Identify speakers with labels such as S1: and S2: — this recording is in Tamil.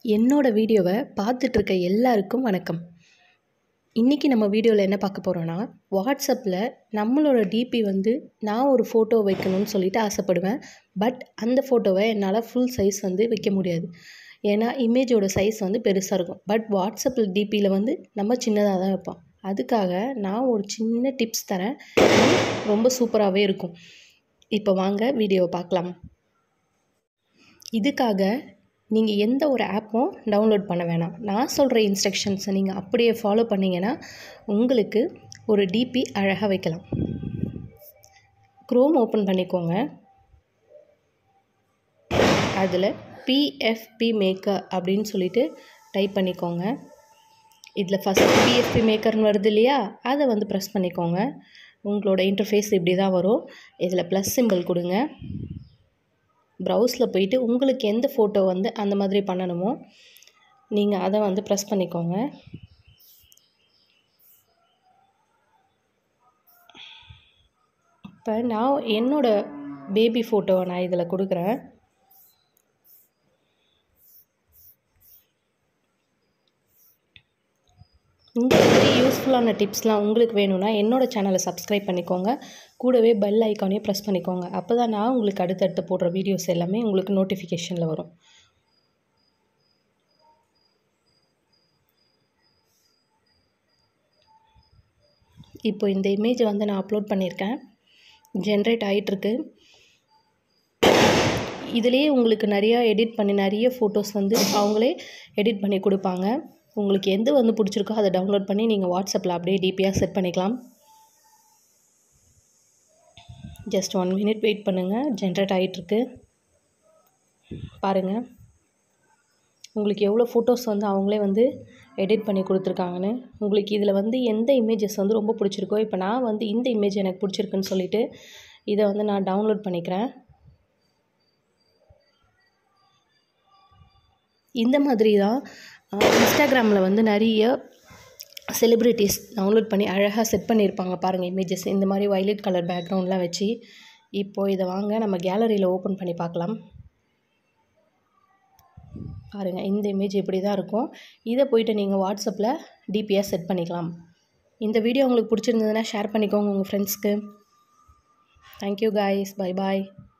S1: என்னோடய வீடியோவை பார்த்துட்ருக்க எல்லாருக்கும் வணக்கம் இன்றைக்கி நம்ம வீடியோவில் என்ன பார்க்க போகிறோன்னா வாட்ஸ்அப்பில் நம்மளோட டிபி வந்து நான் ஒரு ஃபோட்டோ வைக்கணும்னு சொல்லிட்டு ஆசைப்படுவேன் பட் அந்த ஃபோட்டோவை என்னால் ஃபுல் சைஸ் வந்து வைக்க முடியாது ஏன்னா இமேஜோட சைஸ் வந்து பெருசாக இருக்கும் பட் வாட்ஸ்அப்பில் டிபியில் வந்து நம்ம சின்னதாக தான் வைப்போம் அதுக்காக நான் ஒரு சின்ன டிப்ஸ் தரேன் இது ரொம்ப சூப்பராகவே இருக்கும் இப்போ வாங்க வீடியோவை பார்க்கலாம் இதுக்காக நீங்கள் எந்த ஒரு ஆப்பும் டவுன்லோட் பண்ண வேணாம் நான் சொல்கிற இன்ஸ்ட்ரக்ஷன்ஸை நீங்கள் அப்படியே ஃபாலோ பண்ணிங்கன்னா உங்களுக்கு ஒரு டிபி அழகாக வைக்கலாம் க்ரோம் ஓப்பன் பண்ணிக்கோங்க அதில் பிஎஃப்பி மேக்கர் அப்படின்னு சொல்லிட்டு டைப் பண்ணிக்கோங்க இதில் ஃபஸ்ட் பிஎஃப்பி மேக்கர்னு வருது இல்லையா அதை வந்து ப்ரெஸ் பண்ணிக்கோங்க உங்களோட இன்டர்ஃபேஸ் இப்படி தான் வரும் இதில் ப்ளஸ் சிம்பிள் கொடுங்க ப்ரௌஸில் போயிட்டு உங்களுக்கு எந்த ஃபோட்டோ வந்து அந்த மாதிரி பண்ணணுமோ நீங்கள் அதை வந்து ப்ரெஸ் பண்ணிக்கோங்க இப்போ நான் என்னோடய பேபி ஃபோட்டோவை நான் இதில் கொடுக்குறேன் இந்த மாதிரி யூஸ்ஃபுல்லான டிப்ஸ்லாம் உங்களுக்கு வேணும்னா என்னோடய சேனலை சப்ஸ்கிரைப் பண்ணிக்கோங்க கூடவே பெல் ஐக்கானையும் ப்ரெஸ் பண்ணிக்கோங்க அப்போ தான் நான் உங்களுக்கு அடுத்தடுத்து போடுற வீடியோஸ் எல்லாமே உங்களுக்கு நோட்டிஃபிகேஷனில் வரும் இப்போ இந்த இமேஜை வந்து நான் அப்லோட் பண்ணியிருக்கேன் ஜென்ரேட் ஆகிட்டுருக்கு இதுலேயே உங்களுக்கு நிறையா எடிட் பண்ணி நிறைய ஃபோட்டோஸ் வந்து அவங்களே எடிட் பண்ணி கொடுப்பாங்க உங்களுக்கு எது வந்து பிடிச்சிருக்கோ அதை டவுன்லோட் பண்ணி நீங்கள் வாட்ஸ்அப்பில் அப்படியே டிபியாக செட் பண்ணிக்கலாம் ஜஸ்ட் ஒன் மினிட் வெயிட் பண்ணுங்கள் ஜென்ரேட் ஆகிட்டுருக்கு பாருங்கள் உங்களுக்கு எவ்வளோ ஃபோட்டோஸ் வந்து அவங்களே வந்து எடிட் பண்ணி கொடுத்துருக்காங்கன்னு உங்களுக்கு இதில் வந்து எந்த இமேஜஸ் வந்து ரொம்ப பிடிச்சிருக்கோ இப்போ நான் வந்து இந்த இமேஜ் எனக்கு பிடிச்சிருக்குன்னு சொல்லிவிட்டு இதை வந்து நான் டவுன்லோட் பண்ணிக்கிறேன் இந்த மாதிரி தான் இன்ஸ்டாகிராமில் வந்து நிறைய செலிப்ரிட்டிஸ் டவுன்லோட் பண்ணி அழகாக செட் பண்ணியிருப்பாங்க பாருங்கள் இமேஜஸ் இந்த மாதிரி வைலட் கலர் பேக்ரவுண்ட்லாம் வச்சு இப்போது இதை வாங்க நம்ம கேலரியில் ஓப்பன் பண்ணி பார்க்கலாம் பாருங்கள் இந்த இமேஜ் இப்படி தான் இருக்கும் இதை போயிட்டு நீங்கள் வாட்ஸ்அப்பில் டிபியாக செட் பண்ணிக்கலாம் இந்த வீடியோ உங்களுக்கு பிடிச்சிருந்ததுன்னா ஷேர் பண்ணிக்கோங்க உங்கள் ஃப்ரெண்ட்ஸ்க்கு தேங்க்யூ காய்ஸ் பை பாய்